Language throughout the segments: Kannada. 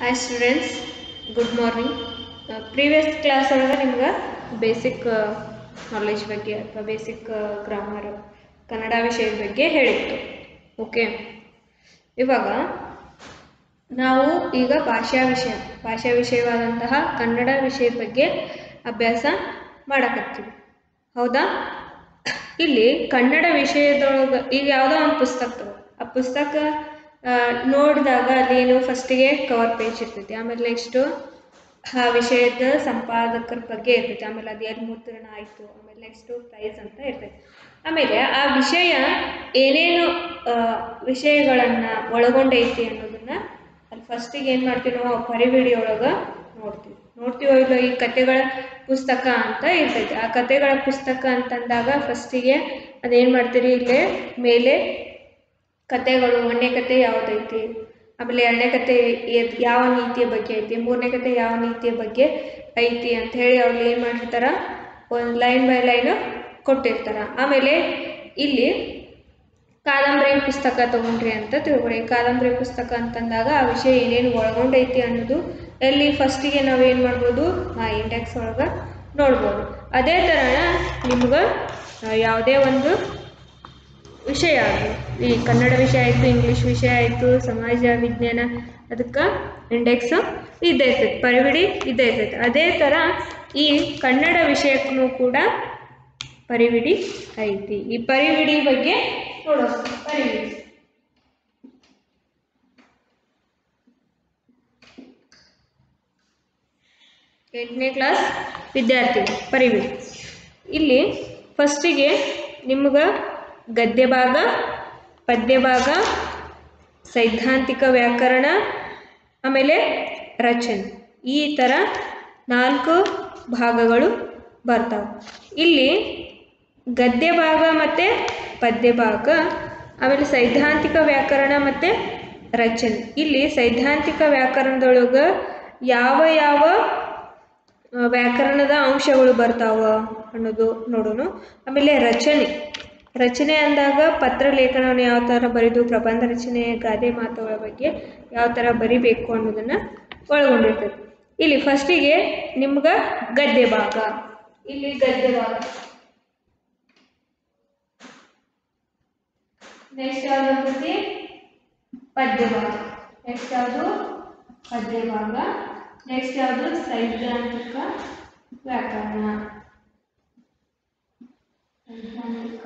hi students good morning previous class ಒಳಗೆ ನಿಮ್ಗೆ ಬೇಸಿಕ್ ನಾಲೆಜ್ ಬಗ್ಗೆ ಅಥವಾ ಬೇಸಿಕ್ ಗ್ರಾಮರ್ ಕನ್ನಡ ವಿಷಯದ ಬಗ್ಗೆ ಹೇಳಿತ್ತು ಓಕೆ ಇವಾಗ ನಾವು ಈಗ ಭಾಷಾ ವಿಷಯ ಭಾಷಾ ವಿಷಯವಾದಂತಹ ಕನ್ನಡ ವಿಷಯದ ಬಗ್ಗೆ ಅಭ್ಯಾಸ ಮಾಡಕತ್ತೀವಿ ಹೌದಾ ಇಲ್ಲಿ ಕನ್ನಡ ವಿಷಯದೊಳಗೆ ಈಗ ಯಾವುದೋ ಒಂದು ಪುಸ್ತಕ ತಗೋ ಆ ಪುಸ್ತಕ ಆ, ನೋಡಿದಾಗ ಅಲ್ಲಿ ಏನು ಫಸ್ಟಿಗೆ ಕವರ್ ಪೇಜ್ ಇರ್ತೈತಿ ಆಮೇಲೆ ನೆಕ್ಸ್ಟು ಆ ವಿಷಯದ ಸಂಪಾದಕರ ಬಗ್ಗೆ ಇರ್ತೈತಿ ಆಮೇಲೆ ಅದು ಎಲ್ಲಿ ಮುದ್ರಣ ಆಯಿತು ಆಮೇಲೆ ನೆಕ್ಸ್ಟು ಪ್ರೈಸ್ ಅಂತ ಇರ್ತೈತಿ ಆಮೇಲೆ ಆ ವಿಷಯ ಏನೇನು ವಿಷಯಗಳನ್ನು ಒಳಗೊಂಡೈತಿ ಅನ್ನೋದನ್ನ ಅಲ್ಲಿ ಫಸ್ಟಿಗೆ ಏನು ಮಾಡ್ತೀವಿ ನಾವು ಪರಿವಿಡಿ ಒಳಗೆ ನೋಡ್ತೀವಿ ನೋಡ್ತೀವೋ ಇಲ್ಲೋ ಈ ಕತೆಗಳ ಪುಸ್ತಕ ಅಂತ ಇರ್ತೈತಿ ಆ ಕತೆಗಳ ಪುಸ್ತಕ ಅಂತಂದಾಗ ಫಸ್ಟಿಗೆ ಅದೇನು ಮಾಡ್ತೀರಿ ಇಲ್ಲೇ ಮೇಲೆ ಕತೆಗಳು ಒಂದನೇ ಕತೆ ಯಾವುದೈತಿ ಆಮೇಲೆ ಎರಡನೇ ಕತೆ ಎದ್- ಯಾವ ನೀತಿಯ ಬಗ್ಗೆ ಐತಿ ಮೂರನೇ ಕತೆ ಯಾವ ನೀತಿಯ ಬಗ್ಗೆ ಐತಿ ಅಂತ ಹೇಳಿ ಅವ್ರು ಏನು ಮಾಡಿರ್ತಾರ ಒಂದು ಲೈನ್ ಬೈ ಲೈನು ಕೊಟ್ಟಿರ್ತಾರ ಆಮೇಲೆ ಇಲ್ಲಿ ಕಾದಂಬರಿ ಪುಸ್ತಕ ತಗೊಂಡ್ರಿ ಅಂತ ತಿಳ್ಕೊಳಿ ಕಾದಂಬರಿ ಪುಸ್ತಕ ಅಂತಂದಾಗ ಆ ವಿಷಯ ಏನೇನು ಒಳಗೊಂಡೈತಿ ಅನ್ನೋದು ಎಲ್ಲಿ ಫಸ್ಟಿಗೆ ನಾವು ಏನು ಮಾಡ್ಬೋದು ಆ ಇಂಡೆಕ್ಸ್ ಒಳಗೆ ನೋಡ್ಬೋದು ಅದೇ ಥರ ನಿಮ್ಗೆ ಆ, ಯಾವುದೇ ಒಂದು ವಿಷಯ ಆಗಲಿ ಈ ಕನ್ನಡ ವಿಷಯ ಆಯಿತು ಇಂಗ್ಲೀಷ್ ವಿಷಯ ಆಯಿತು ಸಮಾಜ ವಿಜ್ಞಾನ ಅದಕ್ಕೆ ಇಂಡೆಕ್ಸ್ ಇದ್ದೇ ಇರ್ತೈತೆ ಪರಿವಿಡಿ ಇದ್ದೇ ಇರ್ತೈತೆ ಅದೇ ಥರ ಈ ಕನ್ನಡ ವಿಷಯಕ್ಕೂ ಕೂಡ ಪರಿವಿಡಿ ಐತಿ ಈ ಪರಿವಿಡಿ ಬಗ್ಗೆ ನೋಡೋಣ ಪರಿವಿಡಿ ಎಂಟನೇ ಕ್ಲಾಸ್ ವಿದ್ಯಾರ್ಥಿ ಪರಿವಿಡಿ ಇಲ್ಲಿ ಫಸ್ಟಿಗೆ ನಿಮ್ಗೆ ಗದ್ಯ ಭಾಗ ಪದ್ಯ ಭಾಗ ಸೈದ್ಧಾಂತಿಕ ವ್ಯಾಕರಣ ಆಮೇಲೆ ರಚನೆ ಈ ಥರ ನಾಲ್ಕು ಭಾಗಗಳು ಬರ್ತಾವೆ ಇಲ್ಲಿ ಗದ್ಯ ಭಾಗ ಮತ್ತು ಪದ್ಯ ಭಾಗ ಆಮೇಲೆ ಸೈದ್ಧಾಂತಿಕ ವ್ಯಾಕರಣ ಮತ್ತು ರಚನೆ ಇಲ್ಲಿ ಸೈದ್ಧಾಂತಿಕ ವ್ಯಾಕರಣದೊಳಗೆ ಯಾವ ಯಾವ ಆ, ವ್ಯಾಕರಣದ ಅಂಶಗಳು ಬರ್ತಾವ ಅನ್ನೋದು ನೋಡೋಣ ಆಮೇಲೆ ರಚನೆ ರಚನೆ ಅಂದಾಗ ಪತ್ರ ಲೇಖನವನ್ನು ಯಾವ ಥರ ಬರೆದು ಪ್ರಬಂಧ ರಚನೆ ಗಾದೆ ಮಾತುಗಳ ಬಗ್ಗೆ ಯಾವ ಥರ ಬರಿಬೇಕು ಅನ್ನೋದನ್ನು ಒಳಗೊಂಡಿರ್ತದೆ ಇಲ್ಲಿ ಫಸ್ಟಿಗೆ ನಿಮ್ಗೆ ಗದ್ಯ ಭಾಗ ಇಲ್ಲಿ ಗದ್ಯ ಭಾಗ ನೆಕ್ಸ್ಟ್ ಯಾವ್ದು ಬರ್ತೈತಿ ಪದ್ಯ ಭಾಗ ನೆಕ್ಸ್ಟ್ ಯಾವುದು ಪದ್ಯ ಭಾಗ ನೆಕ್ಸ್ಟ್ ಯಾವುದು ಸೈದ್ಧಾಂತಿಕ ವ್ಯಾಕರಣ ಸೈದ್ಧಾಂತಿಕ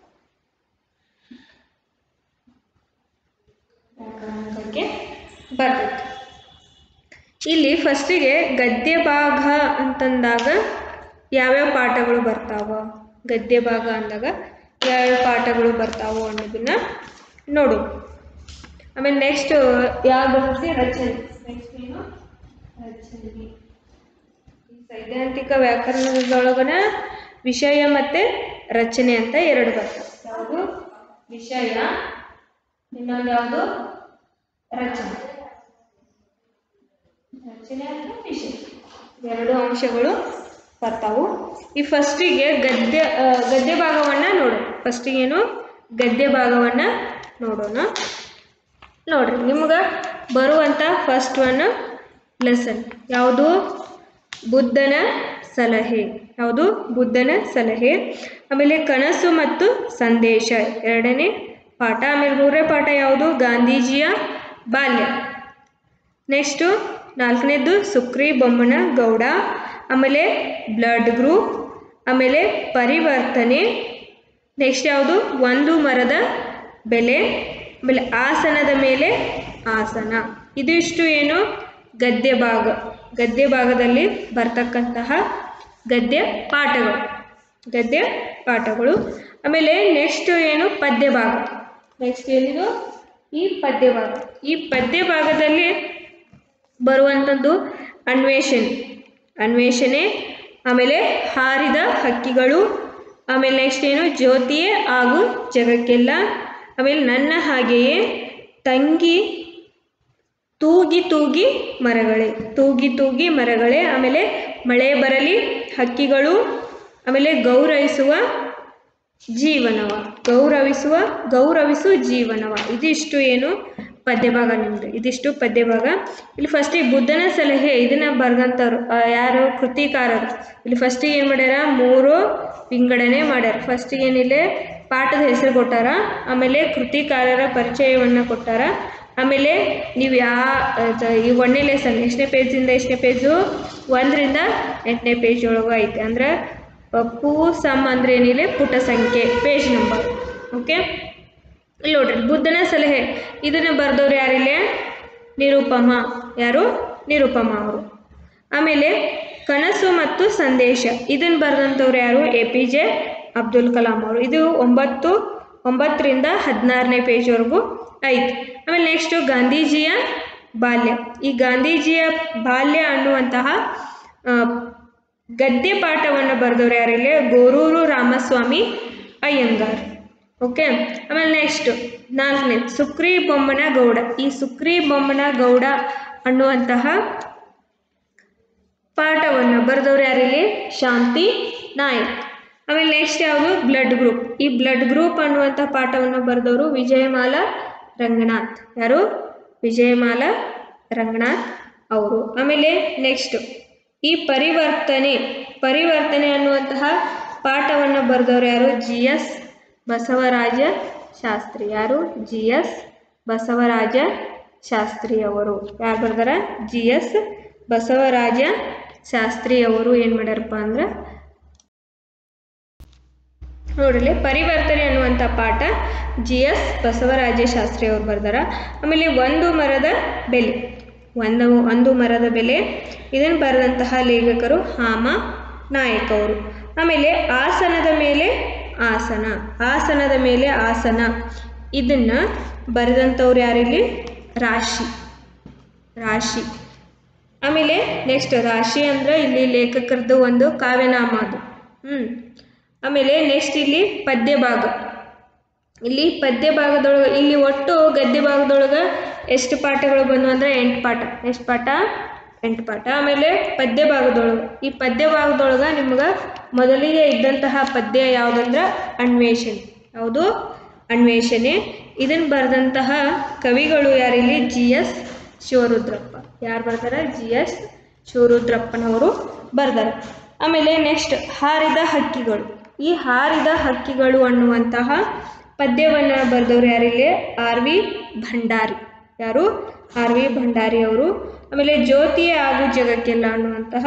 ವ್ಯಾಕರಣ ಬಗ್ಗೆ ಬರ್ತೈತಿ ಇಲ್ಲಿ ಫಸ್ಟಿಗೆ ಗದ್ಯ ಭಾಗ ಅಂತಂದಾಗ ಯಾವ್ಯಾವ ಪಾಠಗಳು ಬರ್ತಾವ ಗದ್ಯ ಭಾಗ ಅಂದಾಗ ಯಾವ್ಯಾವ ಪಾಠಗಳು ಬರ್ತಾವೋ ಅನ್ನೋದನ್ನ ನೋಡು ಆಮೇಲೆ ನೆಕ್ಸ್ಟ್ ಯಾವ್ದು ಬರ್ತೈತಿ ರಚನೆ ನೆಕ್ಸ್ಟ್ ಏನು ರಚನೆ ಈ ಸೈದ್ಧಾಂತಿಕ ವ್ಯಾಕರಣದೊಳಗನ ವಿಷಯ ಮತ್ತು ರಚನೆ ಅಂತ ಎರಡು ಬರ್ತವೆ ಯಾವುದು ವಿಷಯ ಇನ್ನೊಂದು ಯಾವುದು ರಚನೆ ರಚನೆ ಅಥವಾ ವಿಷಯ ಎರಡು ಅಂಶಗಳು ಬರ್ತಾವು ಈ ಫಸ್ಟಿಗೆ ಗದ್ಯ ಆ, ಗದ್ಯ ಭಾಗವನ್ನು ನೋಡು ಫಸ್ಟಿಗೆ ಏನು ಗದ್ಯ ಭಾಗವನ್ನು ನೋಡೋಣ ನೋಡ್ರಿ ನಿಮ್ಗೆ ಬರುವಂಥ ಫಸ್ಟ್ ಒನ್ ಲೆಸನ್ ಯಾವುದು ಬುದ್ಧನ ಸಲಹೆ ಯಾವುದು ಬುದ್ಧನ ಸಲಹೆ ಆಮೇಲೆ ಕನಸು ಮತ್ತು ಸಂದೇಶ ಎರಡನೇ ಪಾಠ ಆಮೇಲೆ ಮೂರನೇ ಪಾಠ ಯಾವುದು ಗಾಂಧೀಜಿಯ ಬಾಲ್ಯ ನೆಕ್ಸ್ಟು ನಾಲ್ಕನೇದು ಸುಕ್ರಿ ಬೊಮ್ಮನ ಗೌಡ ಆಮೇಲೆ ಬ್ಲಡ್ ಗ್ರೂಪ್ ಆಮೇಲೆ ಪರಿವರ್ತನೆ ನೆಕ್ಸ್ಟ್ ಯಾವುದು ಒಂದು ಮರದ ಬೆಲೆ ಆಮೇಲೆ ಆಸನದ ಮೇಲೆ ಆಸನ ಇದಿಷ್ಟು ಏನು ಗದ್ಯ ಭಾಗ ಗದ್ಯ ಭಾಗದಲ್ಲಿ ಬರ್ತಕ್ಕಂತಹ ಗದ್ಯ ಪಾಠಗಳು ಗದ್ಯ ಪಾಠಗಳು ಆಮೇಲೆ ನೆಕ್ಸ್ಟ್ ಏನು ಪದ್ಯ ಭಾಗ ನೆಕ್ಸ್ಟ್ ಏನಿದು ಈ ಪದ್ಯ ಭಾಗ ಈ ಪದ್ಯ ಭಾಗದಲ್ಲಿ ಬರುವಂಥದ್ದು ಅನ್ವೇಷಣೆ ಅನ್ವೇಷಣೆ ಆಮೇಲೆ ಹಾರಿದ ಹಕ್ಕಿಗಳು ಆಮೇಲೆ ನೆಕ್ಸ್ಟ್ ಏನು ಜ್ಯೋತಿಯೇ ಹಾಗೂ ಜಗಕ್ಕೆಲ್ಲ ಆಮೇಲೆ ನನ್ನ ಹಾಗೆಯೇ ತಂಗಿ ತೂಗಿ ತೂಗಿ ಮರಗಳೇ ತೂಗಿ ತೂಗಿ ಮರಗಳೇ ಆಮೇಲೆ ಮಳೆ ಬರಲಿ ಹಕ್ಕಿಗಳು ಆಮೇಲೆ ಗೌರವಿಸುವ ಜೀವನವ ಗೌರವಿಸುವ ಗೌರವಿಸು ಜೀವನವ ಇದಿಷ್ಟು ಏನು ಪದ್ಯ ಭಾಗ ನಿಮ್ದು ಇದಿಷ್ಟು ಪದ್ಯ ಭಾಗ ಇಲ್ಲಿ ಫಸ್ಟಿಗೆ ಬುದ್ಧನ ಸಲಹೆ ಇದನ್ನ ಬರ್ದಂಥವ್ರು ಆ, ಯಾರು ಕೃತಿಕಾರರು ಇಲ್ಲಿ ಫಸ್ಟಿಗೆ ಏನು ಮಾಡ್ಯಾರ ಮೂರು ವಿಂಗಡಣೆ ಮಾಡ್ಯಾರ ಫಸ್ಟಿಗೆ ಏನಿಲ್ಲ ಪಾಠದ ಹೆಸರು ಕೊಟ್ಟಾರ ಆಮೇಲೆ ಕೃತಿಕಾರರ ಪರಿಚಯವನ್ನು ಕೊಟ್ಟಾರ ಆಮೇಲೆ ನೀವು ಯಾ ಅದ ಈ ಒಂದನೇ ಲೆಸನ್ ಎಷ್ಟನೇ ಪೇಜಿಂದ ಎಷ್ಟನೇ ಪೇಜು ಒಂದರಿಂದ ಎಂಟನೇ ಪೇಜ್ ಒಳಗೆ ಐತೆ ಅಂದ್ರೆ ಪೂ ಸಮ್ ಅಂದ್ರೆ ಏನಿಲ್ಲ ಪುಟ ಸಂಖ್ಯೆ ಪೇಜ್ ನಂಬರ್ ಓಕೆ ಇಲ್ಲಿ ನೋಡ್ರಿ ಬುದ್ಧನ ಸಲಹೆ ಇದನ್ನ ಬರೆದವ್ರು ಯಾರಿಲ್ಲೇ ನಿರುಪಮ ಯಾರು ನಿರುಪಮ ಅವರು ಆಮೇಲೆ ಕನಸು ಮತ್ತು ಸಂದೇಶ ಇದನ್ನು ಬರೆದಂಥವ್ರು ಯಾರು A P J Abdul Kalam ಅವರು ಇದು ಒಂಬತ್ತು ಒಂಬತ್ತರಿಂದ ಹದಿನಾರನೇ ಪೇಜ್ವರೆಗೂ ಐತಿ ಆಮೇಲೆ ನೆಕ್ಸ್ಟು ಗಾಂಧೀಜಿಯ ಬಾಲ್ಯ ಈ ಗಾಂಧೀಜಿಯ ಬಾಲ್ಯ ಅನ್ನುವಂತಹ ಆ, ಗದ್ಯ ಪಾಠವನ್ನು ಬರೆದವ್ರು ಯಾರಿಲ್ಲ ಗೋರೂರು ರಾಮಸ್ವಾಮಿ ಅಯ್ಯಂಗಾರ್ ಓಕೆ ಆಮೇಲೆ ನೆಕ್ಸ್ಟ್ ನಾಲ್ಕನೇ ಸುಕ್ರಿ ಬೊಮ್ಮನ ಗೌಡ ಈ ಸುಕ್ರಿ ಬೊಮ್ಮನ ಗೌಡ ಅನ್ನುವಂತಹ ಪಾಠವನ್ನು ಬರೆದವ್ರು ಯಾರಿಲ್ಲಿ ಶಾಂತಿ ನಾಯಕ್ ಆಮೇಲೆ ನೆಕ್ಸ್ಟ್ ಯಾವುದು ಬ್ಲಡ್ ಗ್ರೂಪ್ ಈ ಬ್ಲಡ್ ಗ್ರೂಪ್ ಅನ್ನುವಂಥ ಪಾಠವನ್ನು ಬರೆದವರು ವಿಜಯಮಾಲ ರಂಗನಾಥ್ ಯಾರು ವಿಜಯಮಾಲ ರಂಗನಾಥ್ ಅವರು ಆಮೇಲೆ ನೆಕ್ಸ್ಟ್ ಈ ಪರಿವರ್ತನೆ ಪರಿವರ್ತನೆ ಅನ್ನುವಂತಹ ಪಾಠವನ್ನು ಬರೆದವರು ಯಾರು ಜಿ ಎಸ್ ಬಸವರಾಜ ಶಾಸ್ತ್ರಿ ಯಾರು ಜಿ ಎಸ್ ಬಸವರಾಜ ಶಾಸ್ತ್ರಿ ಅವರು ಯಾರು ಬರ್ದಾರ ಜಿ ಎಸ್ ಬಸವರಾಜ ಶಾಸ್ತ್ರಿ ಅವರು ಏನು ಮಾಡ್ಯಾರಪ್ಪ ಅಂದ್ರೆ ನೋಡಲಿ ಪರಿವರ್ತನೆ ಅನ್ನುವಂಥ ಪಾಠ ಜಿ ಎಸ್ ಬಸವರಾಜ ಶಾಸ್ತ್ರಿ ಅವರು ಬರ್ದಾರ ಆಮೇಲೆ ಒಂದು ಮರದ ಬೆಲೆ ಒಂದು ಒಂದು ಮರದ ಬೆಲೆ ಇದನ್ನು ಬರೆದಂತಹ ಲೇಖಕರು ಹಾಮ ನಾಯಕ್ ಅವರು ಆಮೇಲೆ ಆಸನದ ಮೇಲೆ ಆಸನ ಆಸನದ ಮೇಲೆ ಆಸನ ಇದನ್ನು ಬರೆದಂಥವ್ರು ಯಾರಿಲ್ಲಿ ರಾಶಿ ರಾಶಿ ಆಮೇಲೆ ನೆಕ್ಸ್ಟ್ ರಾಶಿ ಅಂದ್ರೆ ಇಲ್ಲಿ ಲೇಖಕರದ್ದು ಒಂದು ಕಾವ್ಯನಾಮ ಅದು ಹ್ಞೂ ಆಮೇಲೆ ನೆಕ್ಸ್ಟ್ ಇಲ್ಲಿ ಪದ್ಯ ಭಾಗ ಇಲ್ಲಿ ಪದ್ಯ ಭಾಗದೊಳಗೆ ಇಲ್ಲಿ ಒಟ್ಟು ಗದ್ಯ ಭಾಗದೊಳಗೆ ಎಷ್ಟು ಪಾಠಗಳು ಬಂದು ಅಂದರೆ ಎಂಟು ಪಾಠ ಎಷ್ಟು ಪಾಠ ಎಂಟು ಪಾಠ ಆಮೇಲೆ ಪದ್ಯ ಭಾಗದೊಳಗೆ ಈ ಪದ್ಯ ಭಾಗದೊಳಗೆ ನಿಮ್ಗೆ ಮೊದಲಿಗೆ ಇದ್ದಂತಹ ಪದ್ಯ ಯಾವುದಂದ್ರೆ ಅನ್ವೇಷಣೆ ಯಾವುದು ಅನ್ವೇಷಣೆ ಇದನ್ನು ಬರೆದಂತಹ ಕವಿಗಳು ಯಾರಿಲ್ಲಿ ಜಿ ಎಸ್ ಶಿವರುದ್ರಪ್ಪ ಯಾರು ಬರ್ತಾರೆ ಜಿ ಎಸ್ ಶಿವರುದ್ರಪ್ಪನವರು ಬರ್ತಾರೆ ಆಮೇಲೆ ನೆಕ್ಸ್ಟ್ ಹಾರಿದ ಹಕ್ಕಿಗಳು ಈ ಹಾರಿದ ಹಕ್ಕಿಗಳು ಅನ್ನುವಂತಹ ಪದ್ಯವನ್ನು ಬರೆದವರು ಯಾರಿಲ್ಲಿ ಆರ್ ವಿ ಭಂಡಾರಿ ಯಾರು ಆರ್ ವಿ ಭಂಡಾರಿ ಅವರು ಆಮೇಲೆ ಜ್ಯೋತಿಯೇ ಆಗು ಜಗಕ್ಕೆಲ್ಲ ಅನ್ನುವಂತಹ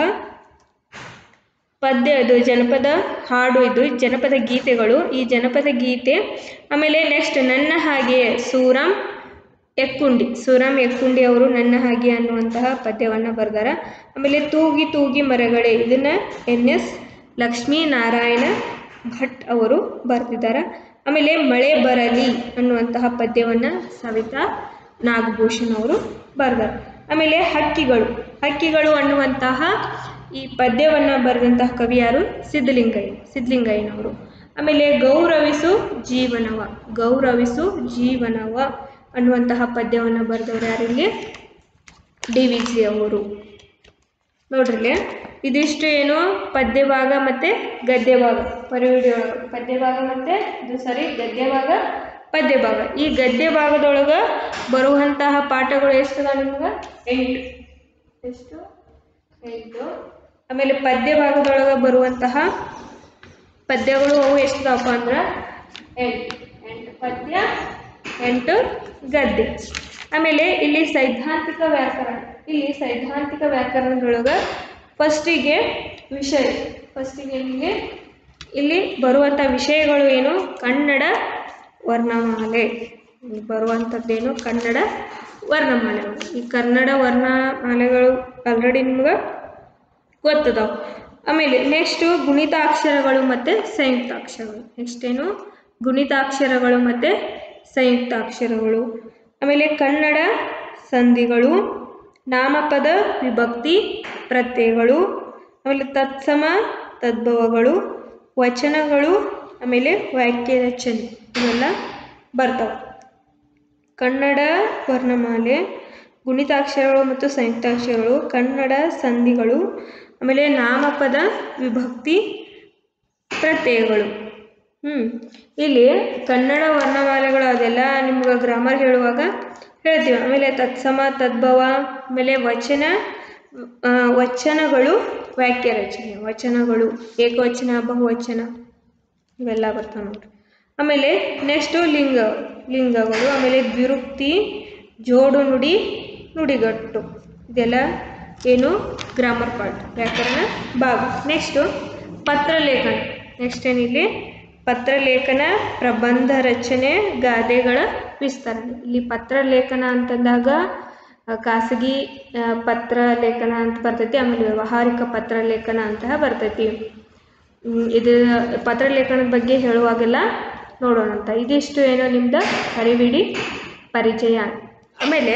ಪದ್ಯ ಇದು ಜನಪದ ಹಾಡು ಇದು ಜನಪದ ಗೀತೆಗಳು ಈ ಜನಪದ ಗೀತೆ ಆಮೇಲೆ ನೆಕ್ಸ್ಟ್ ನನ್ನ ಹಾಗೆ ಸೂರಂ ಎಕ್ಕುಂಡಿ ಸೂರಂ ಎಕ್ಕುಂಡಿ ಅವರು ನನ್ನ ಹಾಗೆ ಅನ್ನುವಂತಹ ಪದ್ಯವನ್ನು ಬರೆದಾರ ಆಮೇಲೆ ತೂಗಿ ತೂಗಿ ಮರಗಳೇ ಇದನ್ನು ಎನ್ ಎಸ್ ಲಕ್ಷ್ಮೀನಾರಾಯಣ ಭಟ್ ಅವರು ಬರೆದಿದ್ದಾರೆ ಆಮೇಲೆ ಮಳೆ ಬರಲಿ ಅನ್ನುವಂತಹ ಪದ್ಯವನ್ನು ಸವಿತಾ ನಾಗಭೂಷಣ್ ಅವರು ಬರೆದಾರೆ ಆಮೇಲೆ ಹಕ್ಕಿಗಳು ಹಕ್ಕಿಗಳು ಅನ್ನುವಂತಹ ಈ ಪದ್ಯವನ್ನು ಬರೆದಂತಹ ಕವಿ ಯಾರು ಸಿದ್ಧಲಿಂಗಯ್ಯ ಸಿದ್ಧಲಿಂಗಯ್ಯನವರು ಆಮೇಲೆ ಗೌರವಿಸು ಜೀವನವ ಗೌರವಿಸು ಜೀವನವ ಅನ್ನುವಂತಹ ಪದ್ಯವನ್ನು ಬರೆದವರು ಯಾರಿಲ್ಲಿ ಡಿ ವಿ ಜಿ ಅವರು ನೋಡ್ರಿಲೆ ಇದಿಷ್ಟು ಏನು ಪದ್ಯ ಭಾಗ ಮತ್ತು ಗದ್ಯ ಭಾಗ ಪರಿವಿಡಿ ಒಳಗೆ ಪದ್ಯ ಭಾಗ ಮತ್ತು ಇದು ಸರಿ ಗದ್ಯ ಭಾಗ ಪದ್ಯ ಭಾಗ ಈ ಗದ್ಯ ಭಾಗದೊಳಗೆ ಬರುವಂತಹ ಪಾಠಗಳು ಎಷ್ಟು ಅದಾವ ನಿಮ್ಗೆ ಎಂಟು ಎಷ್ಟು ಎಂಟು ಆಮೇಲೆ ಪದ್ಯ ಭಾಗದೊಳಗೆ ಬರುವಂತಹ ಪದ್ಯಗಳು ಅವು ಎಷ್ಟಿದಾವಪ್ಪ ಅಂದ್ರೆ ಎಂಟು ಎಂಟು ಪದ್ಯ ಎಂಟು ಗದ್ಯ ಆಮೇಲೆ ಇಲ್ಲಿ ಸೈದ್ಧಾಂತಿಕ ವ್ಯಾಕರಣ ಇಲ್ಲಿ ಸೈದ್ಧಾಂತಿಕ ವ್ಯಾಕರಣದೊಳಗೆ ಫಸ್ಟಿಗೆ ವಿಷಯ ಫಸ್ಟಿಗೆ ನಿಮಗೆ ಇಲ್ಲಿ ಬರುವಂಥ ವಿಷಯಗಳು ಏನು ಕನ್ನಡ ವರ್ಣಮಾಲೆ ಇಲ್ಲಿ ಬರುವಂಥದ್ದೇನು ಕನ್ನಡ ವರ್ಣಮಾಲೆಗಳು ಈ ಕನ್ನಡ ವರ್ಣಮಾಲೆಗಳು ಆಲ್ರೆಡಿ ನಿಮ್ಗೆ ಗೊತ್ತದಾವ ಆಮೇಲೆ ನೆಕ್ಸ್ಟು ಗುಣಿತಾಕ್ಷರಗಳು ಮತ್ತು ಸಂಯುಕ್ತಾಕ್ಷರಗಳು ನೆಕ್ಸ್ಟ್ ಏನು ಗುಣಿತಾಕ್ಷರಗಳು ಮತ್ತು ಸಂಯುಕ್ತಾಕ್ಷರಗಳು ಆಮೇಲೆ ಕನ್ನಡ ಸಂಧಿಗಳು ನಾಮಪದ ವಿಭಕ್ತಿ ಪ್ರತ್ಯಯಗಳು ಆಮೇಲೆ ತತ್ಸಮ ತದ್ಭವಗಳು ವಚನಗಳು ಆಮೇಲೆ ವಾಕ್ಯ ರಚನೆ ಇವೆಲ್ಲ ಬರ್ತಾವೆ ಕನ್ನಡ ವರ್ಣಮಾಲೆ ಗುಣಿತಾಕ್ಷರಗಳು ಮತ್ತು ಸಂಯುಕ್ತಾಕ್ಷರಗಳು ಕನ್ನಡ ಸಂಧಿಗಳು ಆಮೇಲೆ ನಾಮಪದ ವಿಭಕ್ತಿ ಪ್ರತ್ಯಯಗಳು ಹ್ಞೂ ಇಲ್ಲಿ ಕನ್ನಡ ವರ್ಣಮಾಲೆಗಳು ಅದೆಲ್ಲ ನಿಮ್ಗೆ ಗ್ರಾಮರ್ ಹೇಳುವಾಗ ಹೇಳ್ತೀವಿ ಆಮೇಲೆ ತತ್ಸಮ ತದ್ಭವ ಆಮೇಲೆ ವಚನ ಆ, ವಚನಗಳು ವಾಕ್ಯ ರಚನೆ ವಚನಗಳು ಏಕವಚನ ಬಹುವಚನ ಇವೆಲ್ಲ ಬರ್ತಾವೆ ನೋಡ್ರಿ ಆಮೇಲೆ ನೆಕ್ಸ್ಟು ಲಿಂಗ ಲಿಂಗಗಳು ಆಮೇಲೆ ದ್ವಿರುಕ್ತಿ ಜೋಡು ನುಡಿ ನುಡಿಗಟ್ಟು ಇದೆಲ್ಲ ಏನು ಗ್ರಾಮರ್ ಪಾರ್ಟ್ ವ್ಯಾಕರಣ ಭಾಗ ನೆಕ್ಸ್ಟು ಪತ್ರಲೇಖನ ನೆಕ್ಸ್ಟ್ ಏನಿಲ್ಲಿ ಪತ್ರಲೇಖನ ಪ್ರಬಂಧ ರಚನೆ ಗಾದೆಗಳ ವಿಸ್ತರಣೆ ಇಲ್ಲಿ ಪತ್ರಲೇಖನ ಅಂತಂದಾಗ ಆ, ಖಾಸಗಿ ಆ, ಪತ್ರ ಲೇಖನ ಅಂತ ಬರ್ತೈತಿ ಆಮೇಲೆ ವ್ಯಾವಹಾರಿಕ ಪತ್ರ ಲೇಖನ ಅಂತ ಬರ್ತೈತಿ ಹ್ಮ್, ಇದು ಪತ್ರಲೇಖನದ ಬಗ್ಗೆ ಹೇಳುವಾಗೆಲ್ಲ ನೋಡೋಣಂತ ಇದಿಷ್ಟು ಏನೋ ನಿಮ್ದು ಹರಿಬಿಡಿ ಪರಿಚಯ ಆಮೇಲೆ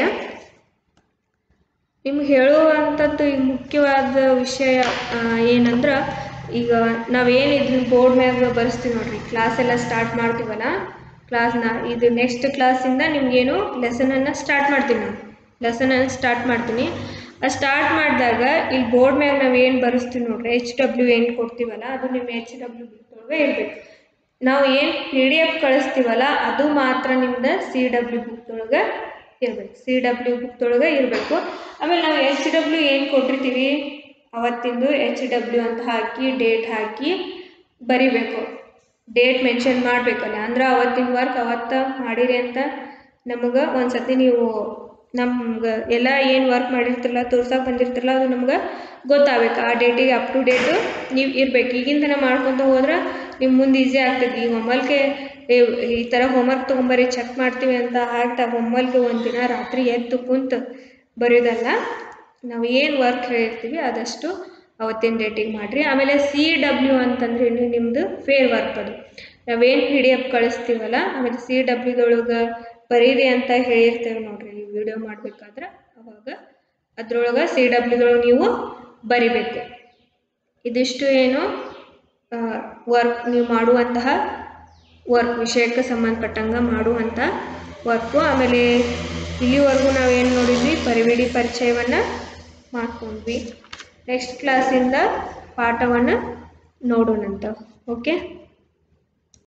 ನಿಮ್ಗೆ ಹೇಳುವಂಥದ್ದು ಈ ಮುಖ್ಯವಾದ ವಿಷಯ ಆ, ಏನಂದ್ರೆ ಈಗ ನಾವೇನು ಇದನ್ನ ಬೋರ್ಡ್ ಮ್ಯಾಗ ಬರೆಸ್ತೀವಿ ನೋಡ್ರಿ ಕ್ಲಾಸ್ ಎಲ್ಲ ಸ್ಟಾರ್ಟ್ ಮಾಡ್ತೀವಲ್ಲ ಕ್ಲಾಸ್ನ ಇದು ನೆಕ್ಸ್ಟ್ ಕ್ಲಾಸಿಂದ ನಿಮ್ಗೇನು ಲೆಸನನ್ನು ಸ್ಟಾರ್ಟ್ ಮಾಡ್ತೀನಿ ನಾನು ಲೆಸನನ್ನು ಸ್ಟಾರ್ಟ್ ಮಾಡ್ತೀನಿ ಆ ಸ್ಟಾರ್ಟ್ ಮಾಡಿದಾಗ ಇಲ್ಲಿ ಬೋರ್ಡ್ ಮ್ಯಾಗ ನಾವು ಏನು ಬರೆಸ್ತೀವಿ ನೋಡ್ರಿ ಎಚ್ ಡಬ್ಲ್ಯೂ ಏನು ಕೊಡ್ತೀವಲ್ಲ ಅದು ನಿಮ್ಮ ಎಚ್ ಡಬ್ಲ್ಯೂ ಬುಕ್ದೊಳಗೆ ಇರಬೇಕು ನಾವು ಏನು ಪಿ ಡಿ ಎಫ್ ಕಳಿಸ್ತೀವಲ್ಲ ಅದು ಮಾತ್ರ ನಿಮ್ದು ಸಿ ಡಬ್ಲ್ಯೂ ಬುಕ್ದೊಳಗೆ ಇರಬೇಕು ಸಿ ಡಬ್ಲ್ಯೂ ಬುಕ್ದೊಳಗೆ ಇರಬೇಕು ಆಮೇಲೆ ನಾವು ಎಚ್ ಡಬ್ಲ್ಯೂ ಏನು ಕೊಟ್ಟಿರ್ತೀವಿ ಅವತ್ತಿಂದು ಎಚ್ ಡಬ್ಲ್ಯೂ ಅಂತ ಹಾಕಿ ಡೇಟ್ ಹಾಕಿ ಬರಿಬೇಕು ಡೇಟ್ ಮೆನ್ಷನ್ ಮಾಡಬೇಕಲ್ಲ ಅಂದ್ರೆ ಅವತ್ತಿನ ವರ್ಕ್ ಅವತ್ತ ಮಾಡಿರಿ ಅಂತ ನಮಗೆ ಒಂದು ಸತಿ ನೀವು ನಮ್ಗೆ ಎಲ್ಲ ಏನು ವರ್ಕ್ ಮಾಡಿರ್ತಿರಲ್ಲ ತೋರ್ಸಕ್ಕೆ ಬಂದಿರ್ತಿರಲ್ಲ ಅದು ನಮ್ಗೆ ಗೊತ್ತಾಗಬೇಕು ಆ ಡೇಟಿಗೆ ಅಪ್ ಟು ಡೇಟು ನೀವು ಇರ್ಬೇಕು ಈಗಿಂದನೇ ಮಾಡ್ಕೊತ ಹೋದ್ರೆ ನಿಮ್ಮ ಮುಂದೆ ಈಸಿ ಆಗ್ತೈತಿ ಈ ಹೋಮ್ವರ್ಕೆ ಈ ಥರ ಹೋಮ್ವರ್ಕ್ ತೊಗೊಂಬರಿ ಚೆಕ್ ಮಾಡ್ತೀವಿ ಅಂತ ಹಾಕ್ತಾ ಹೋಮ್ವರ್ಕ್ಗೆ ಒಂದು ದಿನ ರಾತ್ರಿ ಎದ್ದು ಕುಂತು ಬರೆಯೋದಲ್ಲ ನಾವು ಏನು ವರ್ಕ್ ಹೇಳಿರ್ತೀವಿ ಆದಷ್ಟು ಅವತ್ತಿನ ಡೇಟಿಗೆ ಮಾಡಿರಿ ಆಮೇಲೆ ಸಿ ಡಬ್ಲ್ಯೂ ಅಂತಂದ್ರೆ ಏನು ನಿಮ್ಮದು ಫೇರ್ ವರ್ಕ್ ಅದು ನಾವೇನು ಪಿ ಡಿ ಎಫ್ ಕಳಿಸ್ತೀವಲ್ಲ ಆಮೇಲೆ ಸಿ ಡಬ್ಲ್ಯೂದೊಳಗೆ ಬರೀರಿ ಅಂತ ಹೇಳಿರ್ತೇವೆ ನೋಡ್ರಿ ಈ ವಿಡಿಯೋ ಮಾಡಬೇಕಾದ್ರೆ ಅವಾಗ ಅದ್ರೊಳಗೆ ಸಿ ಡಬ್ಲ್ಯೂದೊಳಗೆ ನೀವು ಬರಿಬೇಕು ಇದಿಷ್ಟು ಏನು ವರ್ಕ್ ನೀವು ಮಾಡುವಂತಹ ವರ್ಕ್ ವಿಷಯಕ್ಕೆ ಸಂಬಂಧಪಟ್ಟಂಗ ಮಾಡುವಂಥ ವರ್ಕು ಆಮೇಲೆ ಇಲ್ಲಿವರೆಗೂ ನಾವೇನು ನೋಡಿದ್ವಿ ಪರಿವಿಡಿ ಪರಿಚಯವನ್ನು ಮಾಡ್ಕೊಂಡ್ವಿ ನೆಕ್ಸ್ಟ್ ಕ್ಲಾಸಿಂದ ಪಾಠವನ್ನು ನೋಡೋಣಂತ ಓಕೆ